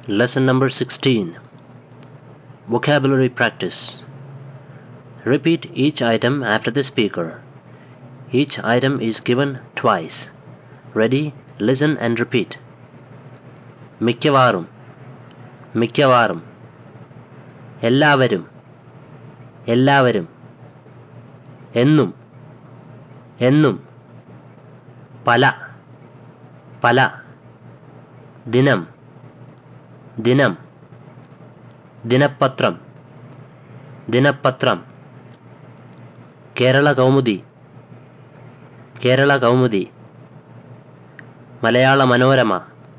Lesson number 16 Vocabulary Practice Repeat each item after the speaker. Each item is given twice. Ready, listen and repeat. മിക്കവാറും മിക്കവാറും എല്ലാവരും എല്ലാവരും എന്നും എന്നും പല പല ദിനം ദിനം ദിനപത്രം ദിനപത്രം കേരള കൗമുദി കേരള കൗമുദി മലയാള മനോരമ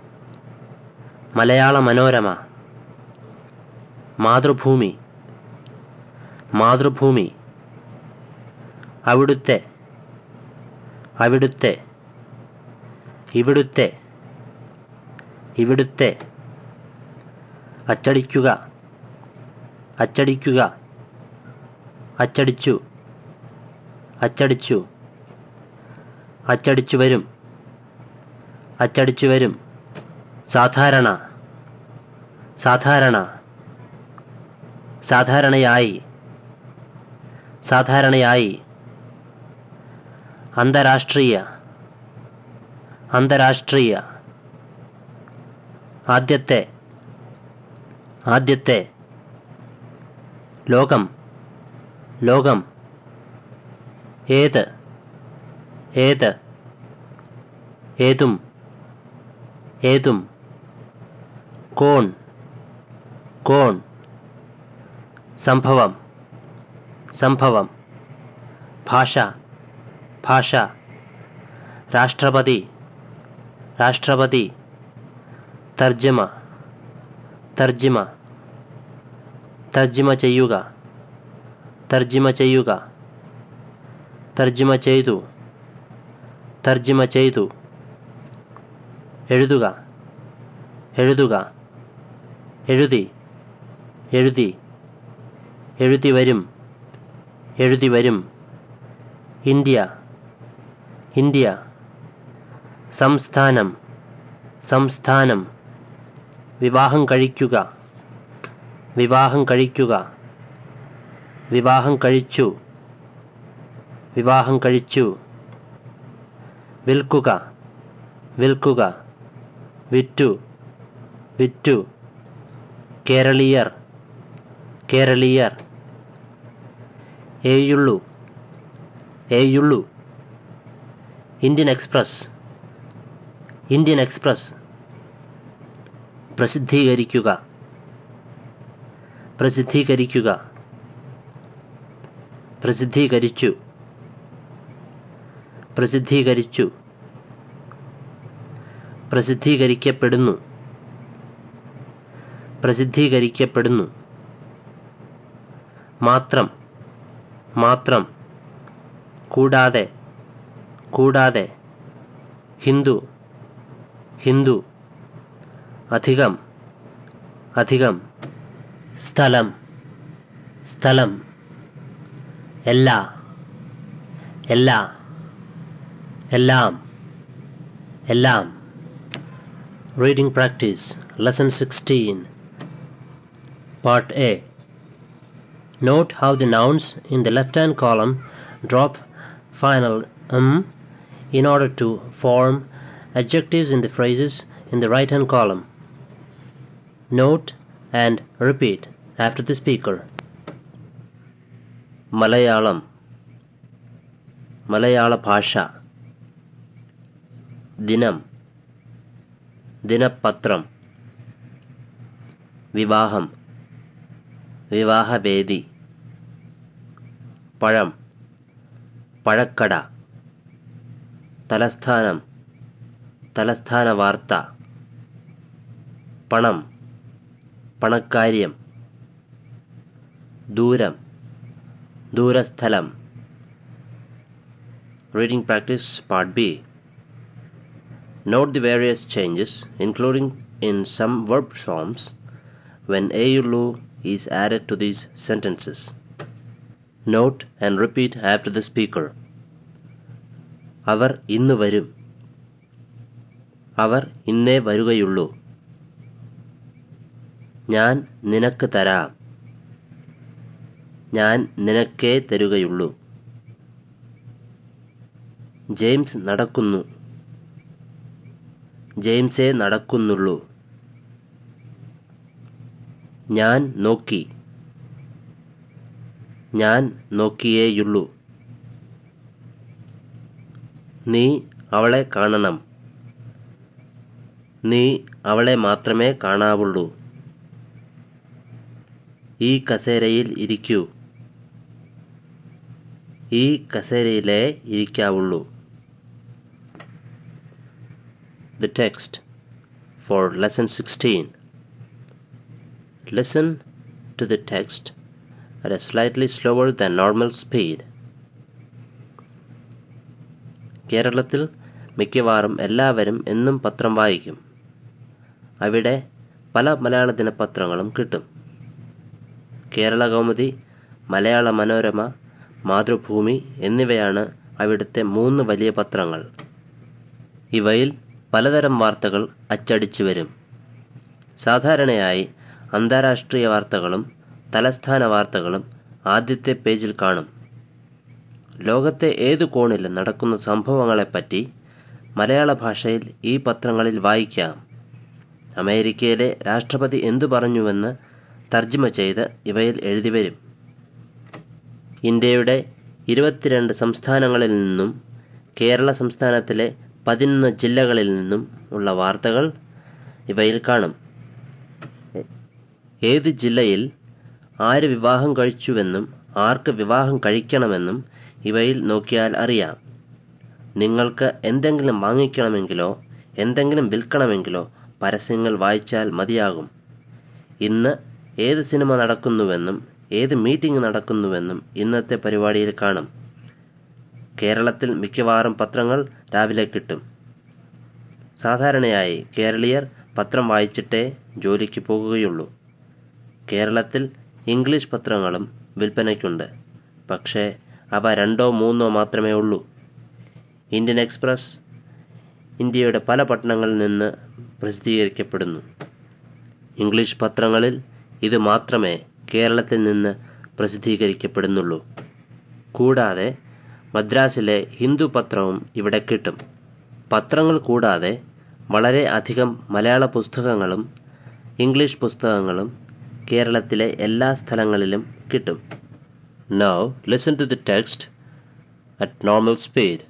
മലയാള മനോരമ മാതൃഭൂമി മാതൃഭൂമി അവിടുത്തെ അവിടുത്തെ ഇവിടുത്തെ ഇവിടുത്തെ അച്ചടിക്കുക അച്ചടിക്കുക അച്ചടിച്ചു അച്ചടിച്ചു അച്ചടിച്ചു വരും അച്ചടിച്ചു വരും സാധാരണ സാധാരണ സാധാരണയായി സാധാരണയായി അന്താരാഷ്ട്രീയ അന്താരാഷ്ട്രീയ ആദ്യത്തെ ആദ്യത്തെ ലോകം ലോകം ഏത് ഏത് ഏതും ഏതും കോൺ കോൺ സംഭവം സംഭവം ഭാഷ ഭാഷ രാഷ്ട്രപതി രാഷ്ട്രപതി തർജ്ജമ തർജ്ജിമ തർജ്ജിമ ചെയ്യുക തർജ്ജിമ ചെയ്യുക തർജ്ജിമ ചെയ്തു തർജ്ജിമ ചെയ്തു എഴുതുക എഴുതുക എഴുതി എഴുതി എഴുതി വരും എഴുതി വരും ഇന്ത്യ ഇന്ത്യ സംസ്ഥാനം സംസ്ഥാനം വിവാഹം കഴിക്കുക വിവാഹം കഴിക്കുക വിവാഹം കഴിച്ചു വിവാഹം കഴിച്ചു വിൽക്കുക വിൽക്കുക വിറ്റു വിറ്റു കേരളീയർ കേരളീയർ ഏയുള്ളു ഏയുള്ളു ഇന്ത്യൻ എക്സ്പ്രസ് ഇന്ത്യൻ എക്സ്പ്രസ് പ്രസിദ്ധീകരിക്കുക പ്രസിദ്ധീകരിക്കുക പ്രസിദ്ധീകരിച്ചു പ്രസിദ്ധീകരിച്ചു പ്രസിദ്ധീകരിക്കപ്പെടുന്നു പ്രസിദ്ധീകരിക്കപ്പെടുന്നു മാത്രം മാത്രം കൂടാതെ കൂടാതെ ഹിന്ദു ഹിന്ദു അധികം അധികം സ്ഥലം സ്ഥലം എല്ലാ എല്ലാ എല്ലാം എല്ലാം Reading Practice Lesson 16 Part A Note how the nouns in the left hand column drop final um in order to form adjectives in the phrases in the right hand column. Note and repeat after the speaker. Malayalam മലയാള ഭാഷ ദിനം ദിനപത്രം വിവാഹം വിവാഹവേദി പഴം പഴക്കട തലസ്ഥാനം തലസ്ഥാന വാർത്ത പണം പണക്കാര്യം ദൂരം ദൂരസ്ഥലം Reading practice part B. Note the various changes, including in some verb forms, when AULU is added to these sentences. Note and repeat after the speaker. അവർ ഇന്ന് വരും അവർ ഇന്നേ വരുകയുള്ളൂ ഞാൻ നിനക്ക് തരാം ഞാൻ നിനക്കേ തരുകയുള്ളൂ ജെയിംസ് നടക്കുന്നു ജെയിംസേ നടക്കുന്നുള്ളൂ ഞാൻ നോക്കി ഞാൻ നോക്കിയേയുള്ളൂ നീ അവളെ കാണണം നീ അവളെ മാത്രമേ കാണാവുള്ളൂ ഈ കസേരയിൽ ഇരിക്കൂ ഈ കസേരയിലേ ഇരിക്കാവുള്ളൂ The text for lesson 16. Listen to the text at a slightly slower than normal speed. കേരളത്തിൽ മിക്കവാറും എല്ലാവരും എന്നും പത്രം വായിക്കും അവിടെ പല മലയാള ദിനപത്രങ്ങളും കിട്ടും കേരള കൗമുദി മലയാള മനോരമ മാതൃഭൂമി എന്നിവയാണ് അവിടുത്തെ മൂന്ന് വലിയ പത്രങ്ങൾ ഇവയിൽ പലതരം വാർത്തകൾ അച്ചടിച്ചു വരും സാധാരണയായി അന്താരാഷ്ട്രീയ വാർത്തകളും തലസ്ഥാന വാർത്തകളും ആദ്യത്തെ പേജിൽ കാണും ലോകത്തെ ഏതു കോണിലും നടക്കുന്ന സംഭവങ്ങളെപ്പറ്റി മലയാള ഭാഷയിൽ ഈ പത്രങ്ങളിൽ വായിക്കാം അമേരിക്കയിലെ രാഷ്ട്രപതി എന്തു പറഞ്ഞുവെന്ന് തർജ്ജമ ചെയ്ത് ഇവയിൽ എഴുതി വരും ഇന്ത്യയുടെ ഇരുപത്തിരണ്ട് സംസ്ഥാനങ്ങളിൽ നിന്നും കേരള സംസ്ഥാനത്തിലെ പതിനൊന്ന് ജില്ലകളിൽ നിന്നും ഉള്ള വാർത്തകൾ ഇവയിൽ കാണും ഏത് ജില്ലയിൽ ആര് വിവാഹം കഴിച്ചുവെന്നും ആർക്ക് വിവാഹം കഴിക്കണമെന്നും ഇവയിൽ നോക്കിയാൽ അറിയാം നിങ്ങൾക്ക് എന്തെങ്കിലും വാങ്ങിക്കണമെങ്കിലോ എന്തെങ്കിലും വിൽക്കണമെങ്കിലോ പരസ്യങ്ങൾ വായിച്ചാൽ മതിയാകും ഇന്ന് ഏത് സിനിമ നടക്കുന്നുവെന്നും ഏത് മീറ്റിംഗ് നടക്കുന്നുവെന്നും ഇന്നത്തെ പരിപാടിയിൽ കാണും കേരളത്തിൽ മിക്കവാറും പത്രങ്ങൾ രാവിലെ കിട്ടും സാധാരണയായി കേരളീയർ പത്രം വായിച്ചിട്ടേ ജോലിക്ക് പോകുകയുള്ളൂ കേരളത്തിൽ ഇംഗ്ലീഷ് പത്രങ്ങളും വിൽപ്പനയ്ക്കുണ്ട് പക്ഷേ അവ രണ്ടോ മൂന്നോ മാത്രമേ ഉള്ളൂ ഇന്ത്യൻ എക്സ്പ്രസ് ഇന്ത്യയുടെ പല പട്ടണങ്ങളിൽ നിന്ന് പ്രസിദ്ധീകരിക്കപ്പെടുന്നു ഇംഗ്ലീഷ് പത്രങ്ങളിൽ ഇത് മാത്രമേ കേരളത്തിൽ നിന്ന് പ്രസിദ്ധീകരിക്കപ്പെടുന്നുള്ളൂ കൂടാതെ മദ്രാസിലെ ഹിന്ദു പത്രവും ഇവിടെ കിട്ടും പത്രങ്ങൾ കൂടാതെ വളരെ അധികം മലയാള പുസ്തകങ്ങളും ഇംഗ്ലീഷ് പുസ്തകങ്ങളും കേരളത്തിലെ എല്ലാ സ്ഥലങ്ങളിലും കിട്ടും now listen to the text at normal speed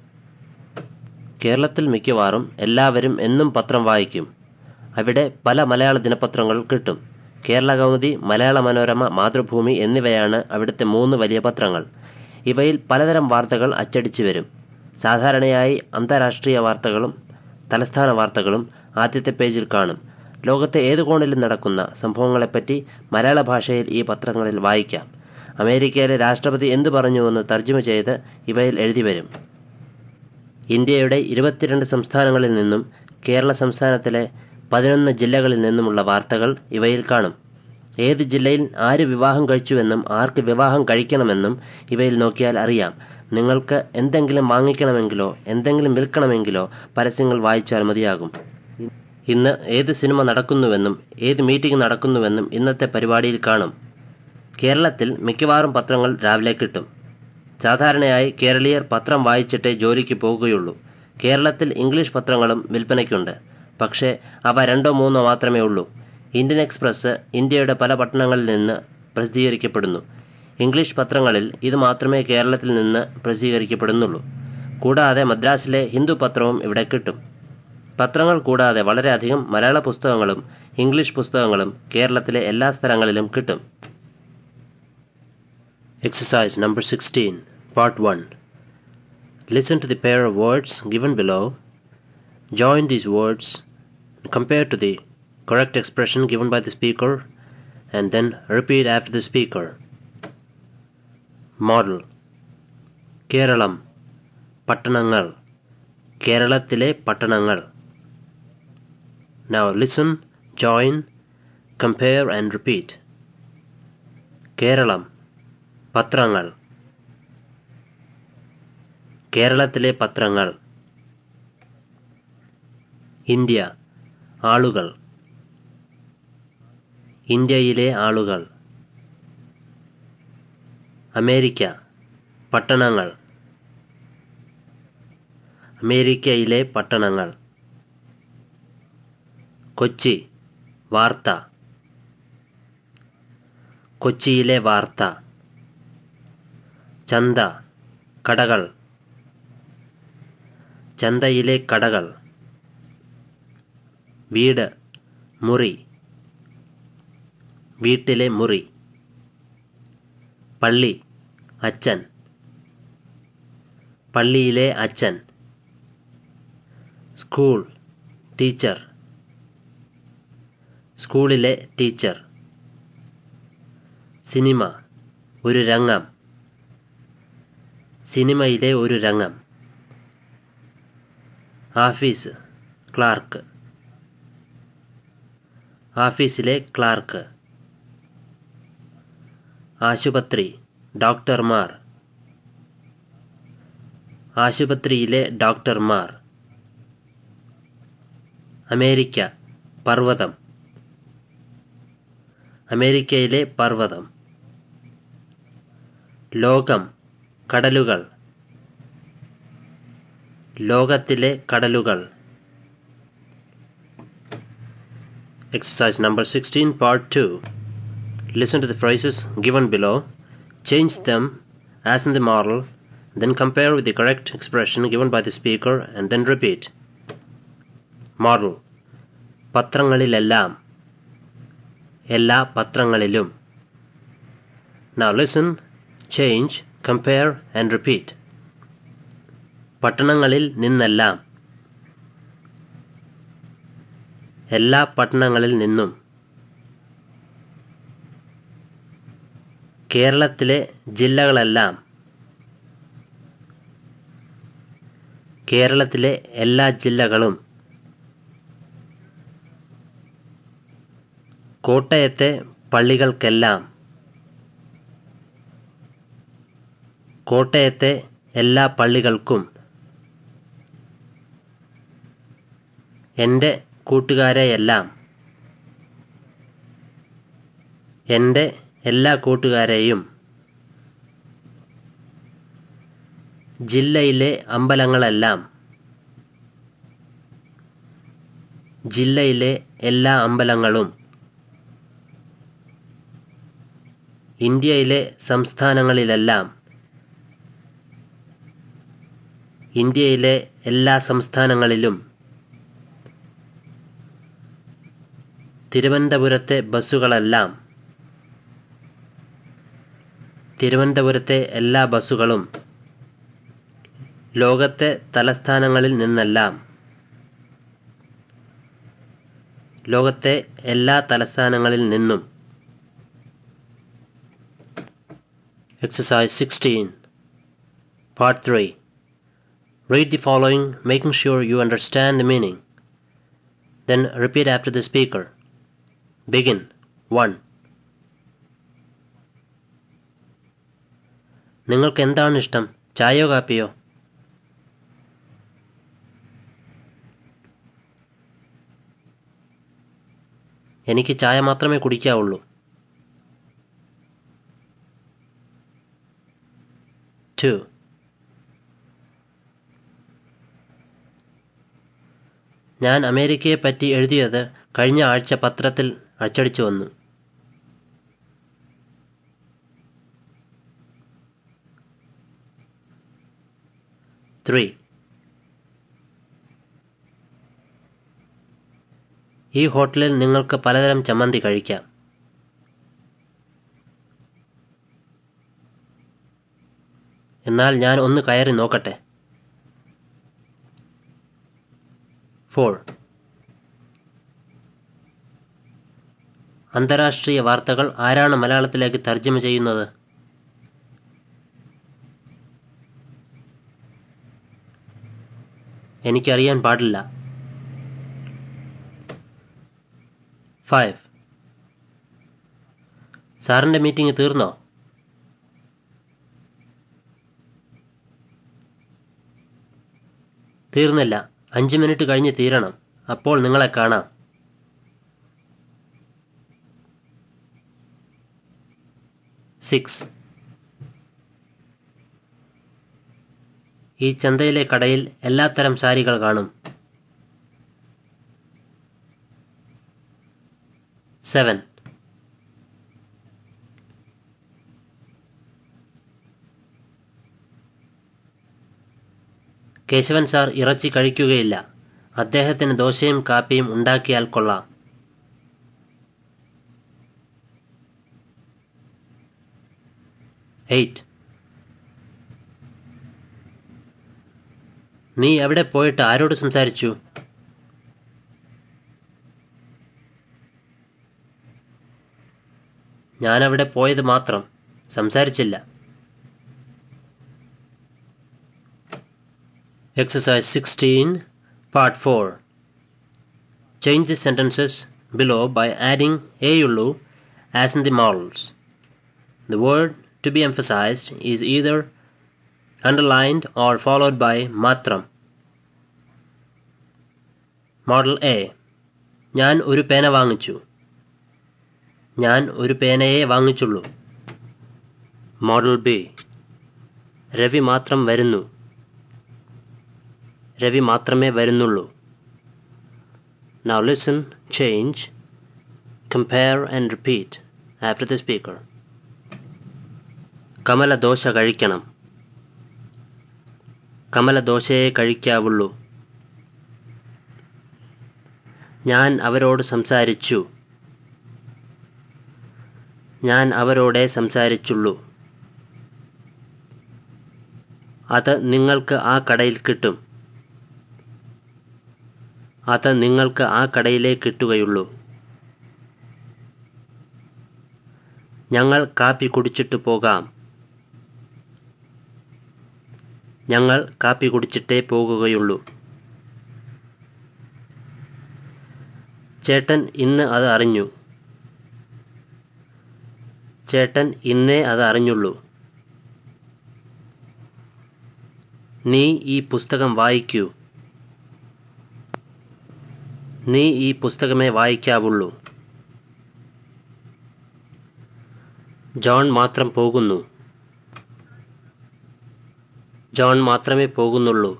കേരളത്തിൽ മിക്കവാറും എല്ലാവരും എന്നും പത്രം വായിക്കും അവിടെ പല മലയാള ദിനപത്രങ്ങൾ കിട്ടും കേരള കൗമുദി മലയാള മനോരമ മാതൃഭൂമി എന്നിവയാണ് അവിടുത്തെ മൂന്ന് വലിയ പത്രങ്ങൾ ഇവയിൽ പലതരം വാർത്തകൾ അച്ചടിച്ചു വരും സാധാരണയായി അന്താരാഷ്ട്രീയ വാർത്തകളും തലസ്ഥാന വാർത്തകളും ആദ്യത്തെ പേജിൽ കാണും ലോകത്തെ ഏത് കോണിലും നടക്കുന്ന സംഭവങ്ങളെപ്പറ്റി മലയാള ഭാഷയിൽ ഈ പത്രങ്ങളിൽ വായിക്കാം അമേരിക്കയിലെ രാഷ്ട്രപതി എന്തു പറഞ്ഞുവെന്ന് തർജ്ജമ ചെയ്ത് ഇവയിൽ എഴുതി വരും ഇന്ത്യയുടെ ഇരുപത്തിരണ്ട് സംസ്ഥാനങ്ങളിൽ നിന്നും കേരള സംസ്ഥാനത്തിലെ പതിനൊന്ന് ജില്ലകളിൽ നിന്നുമുള്ള വാർത്തകൾ ഇവയിൽ കാണും ഏത് ജില്ലയിൽ ആര് വിവാഹം കഴിച്ചുവെന്നും ആർക്ക് വിവാഹം കഴിക്കണമെന്നും ഇവയിൽ നോക്കിയാൽ അറിയാം നിങ്ങൾക്ക് എന്തെങ്കിലും വാങ്ങിക്കണമെങ്കിലോ എന്തെങ്കിലും വിൽക്കണമെങ്കിലോ പരസ്യങ്ങൾ വായിച്ചാൽ മതിയാകും ഇന്ന് ഏത് സിനിമ നടക്കുന്നുവെന്നും ഏത് മീറ്റിംഗ് നടക്കുന്നുവെന്നും ഇന്നത്തെ പരിപാടിയിൽ കാണും കേരളത്തിൽ മിക്കവാറും പത്രങ്ങൾ രാവിലെ കിട്ടും സാധാരണയായി കേരളീയർ പത്രം വായിച്ചിട്ടേ ജോലിക്ക് പോകുകയുള്ളൂ കേരളത്തിൽ ഇംഗ്ലീഷ് പത്രങ്ങളും വിൽപ്പനയ്ക്കുണ്ട് പക്ഷേ അവ രണ്ടോ മൂന്നോ മാത്രമേ ഉള്ളൂ ഇന്ത്യൻ എക്സ്പ്രസ് ഇന്ത്യയുടെ പല പട്ടണങ്ങളിൽ നിന്ന് പ്രസിദ്ധീകരിക്കപ്പെടുന്നു ഇംഗ്ലീഷ് പത്രങ്ങളിൽ ഇത് മാത്രമേ കേരളത്തിൽ നിന്ന് പ്രസിദ്ധീകരിക്കപ്പെടുന്നുള്ളൂ കൂടാതെ മദ്രാസിലെ ഹിന്ദു പത്രവും ഇവിടെ കിട്ടും പത്രങ്ങൾ കൂടാതെ വളരെയധികം മലയാള പുസ്തകങ്ങളും ഇംഗ്ലീഷ് പുസ്തകങ്ങളും കേരളത്തിലെ എല്ലാ സ്ഥലങ്ങളിലും കിട്ടും Exercise number 16, Part 1. Listen to the pair of words given below. Join these words and compare to the correct expression given by the speaker and then repeat after the speaker. Model Keralam പട്ടണങ്ങൾ കേരളത്തിലെ പട്ടണങ്ങൾ Now listen, join, compare and repeat. Keralam പത്രങ്ങൾ കേരളത്തിലെ പത്രങ്ങൾ India ആളുകൾ ഇന്ത്യയിലെ ആളുകൾ America പട്ടണങ്ങൾ അമേരിക്കയിലെ പട്ടണങ്ങൾ കൊച്ചി വാർത്ത കൊച്ചിയിലെ വാർത്ത ചന്ത കടകൾ ചന്തയിലെ കടകൾ വീട് മുറി വീട്ടിലെ മുറി പള്ളി അച്ഛൻ പള്ളിയിലെ അച്ഛൻ സ്കൂൾ ടീച്ചർ സ്കൂളിലെ ടീച്ചർ സിനിമ ഒരു രംഗം സിനിമയിലെ ഒരു രംഗം ആഫീസ് ക്ലാർക്ക് ആഫീസിലെ ക്ലാർക്ക് ആശുപത്രി ഡോക്ടർമാർ ആശുപത്രിയിലെ ഡോക്ടർമാർ അമേരിക്ക പർവ്വതം അമേരിക്കയിലെ പർവ്വതം ലോകം കടലുകൾ ലോകത്തിലെ കടലുകൾ Exercise number 16, part 2. Listen to the phrases given below, change them as in the model, then compare with the correct expression given by the speaker and then repeat. Model പത്രങ്ങളിലെല്ലാം എല്ലാ പത്രങ്ങളിലും Now listen, change, compare and repeat. പട്ടണങ്ങളിൽ നിന്നെല്ലാം എല്ലാ പട്ടണങ്ങളിൽ നിന്നും കേരളത്തിലെ ജില്ലകളെല്ലാം കേരളത്തിലെ എല്ലാ ജില്ലകളും കോട്ടയത്തെ പള്ളികൾക്കെല്ലാം കോട്ടയത്തെ എല്ലാ പള്ളികൾക്കും എൻ്റെ കൂട്ടുകാരെയെല്ലാം എൻ്റെ എല്ലാ കൂട്ടുകാരെയും ജില്ലയിലെ അമ്പലങ്ങളെല്ലാം ജില്ലയിലെ എല്ലാ അമ്പലങ്ങളും ഇന്ത്യയിലെ സംസ്ഥാനങ്ങളിലെല്ലാം ഇന്ത്യയിലെ എല്ലാ സംസ്ഥാനങ്ങളിലും തിരുവനന്തപുരത്തെ ബസ്സുകളെല്ലാം തിരുവനന്തപുരത്തെ എല്ലാ ബസ്സുകളും ലോകത്തെ തലസ്ഥാനങ്ങളിൽ നിന്നെല്ലാം ലോകത്തെ എല്ലാ തലസ്ഥാനങ്ങളിൽ നിന്നും Exercise 16 Part 3 Read the following, making sure you understand the meaning. Then repeat after the speaker. Begin 1. നിങ്ങൾക്ക് എന്താണ് ഇഷ്ടം ചായയോ കാപ്പിയോ എനിക്ക് ചായ മാത്രമേ കുടിക്കാവുള്ളൂ ടു ഞാൻ അമേരിക്കയെ പറ്റി എഴുതിയത് കഴിഞ്ഞ ആഴ്ച പത്രത്തിൽ അച്ചടിച്ചു വന്നു ത്രീ ഈ ഹോട്ടലിൽ നിങ്ങൾക്ക് പലതരം ചമ്മന്തി കഴിക്കാം എന്നാൽ ഞാൻ ഒന്ന് കയറി നോക്കട്ടെ ഫോർ അന്താരാഷ്ട്രീയ വാർത്തകൾ ആരാണ് മലയാളത്തിലേക്ക് തർജ്ജമ ചെയ്യുന്നത് എനിക്കറിയാൻ പാടില്ല ഫൈവ് സാറിൻ്റെ മീറ്റിംഗ് തീർന്നോ തീർന്നില്ല അഞ്ച് മിനിറ്റ് കഴിഞ്ഞ് തീരണം അപ്പോൾ നിങ്ങളെ കാണാം സിക്സ് ഈ ചന്തയിലെ കടയിൽ എല്ലാത്തരം സാരികൾ കാണും സെവൻ കേശവൻ സാർ ഇറച്ചി കഴിക്കുകയില്ല അദ്ദേഹത്തിന് ദോശയും കാപ്പിയും ഉണ്ടാക്കിയാൽ കൊള്ളാം എയ്റ്റ് നീ എവിടെ പോയിട്ട് ആരോട് സംസാരിച്ചു ഞാനവിടെ പോയത് മാത്രം സംസാരിച്ചില്ല Exercise 16, Part 4. Change the sentences below by adding Ayulu as in the models. The word to be emphasized is either underlined or followed by matram. Model A ഞാൻ ഒരു പേന വാങ്ങിച്ചു ഞാൻ ഒരു പേനയെ വാങ്ങിച്ചുള്ളൂ മോഡൽ ബി രവി മാത്രം വരുന്നു രവി മാത്രമേ വരുന്നുള്ളൂ Now listen, change, compare and repeat after the speaker. Kamala dosa കഴിക്കണം കമല ദോശയെ കഴിക്കാവുള്ളൂ ഞാൻ അവരോട് സംസാരിച്ചു ഞാൻ അവരോടെ സംസാരിച്ചുള്ളൂ അത് നിങ്ങൾക്ക് ആ കടയിൽ കിട്ടും അത് നിങ്ങൾക്ക് ആ കടയിലേ കിട്ടുകയുള്ളൂ ഞങ്ങൾ കാപ്പി കുടിച്ചിട്ട് പോകാം ഞങ്ങൾ കാപ്പി കുടിച്ചിട്ടേ പോകുകയുള്ളൂ ചേട്ടൻ ഇന്ന് അത് അറിഞ്ഞു ചേട്ടൻ ഇന്നേ അത് അറിഞ്ഞുള്ളൂ നീ ഈ പുസ്തകം വായിക്കൂ നീ ഈ പുസ്തകമേ വായിക്കാവുള്ളൂ ജോൺ മാത്രം പോകുന്നു ജോൺ മാത്രമേ പോകുന്നുള്ളൂ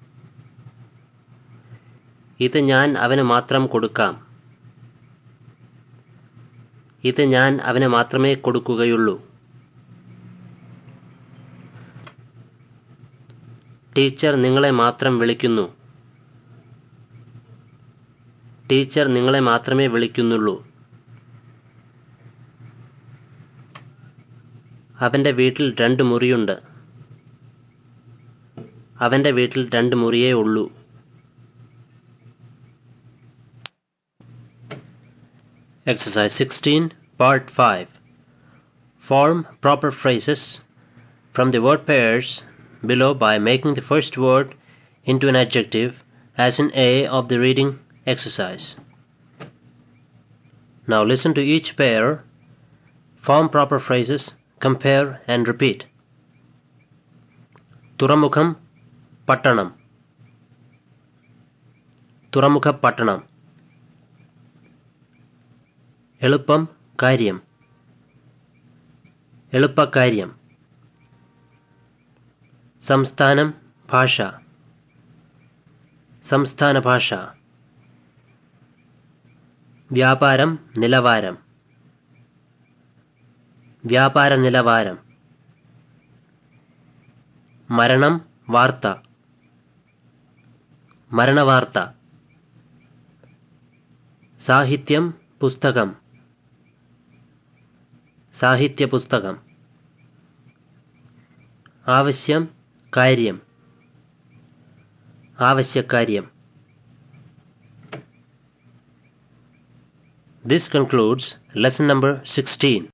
ഇത് ഞാൻ അവന് മാത്രം കൊടുക്കാം ഇത് ഞാൻ അവന് മാത്രമേ കൊടുക്കുകയുള്ളൂ ടീച്ചർ നിങ്ങളെ മാത്രം വിളിക്കുന്നു ടീച്ചർ നിങ്ങളെ മാത്രമേ വിളിക്കുന്നുള്ളൂ അവൻ്റെ വീട്ടിൽ രണ്ട് മുറിയുണ്ട് അവൻ്റെ വീട്ടിൽ രണ്ട് മുറിയേ ഉള്ളൂ Exercise 16, Part 5. Form proper phrases from the word pairs below by making the first word into an adjective as in A of the reading exercise. Now listen to each pair, form proper phrases, compare and repeat. തുറമുഖം പട്ടണം തുറമുഖ പട്ടണം എളുപ്പം കാര്യം എളുപ്പക്കാര്യം സംസ്ഥാനം ഭാഷ സംസ്ഥാന ഭാഷ വ്യാപാരം നിലവാരം വ്യാപാര നിലവാരം മരണം വാർത്ത മരണവാർത്ത സാഹിത്യം പുസ്തകം സാഹിത്യ പുസ്തകം ആവശ്യം കാര്യം ആവശ്യക്കാര്യം This concludes lesson number 16.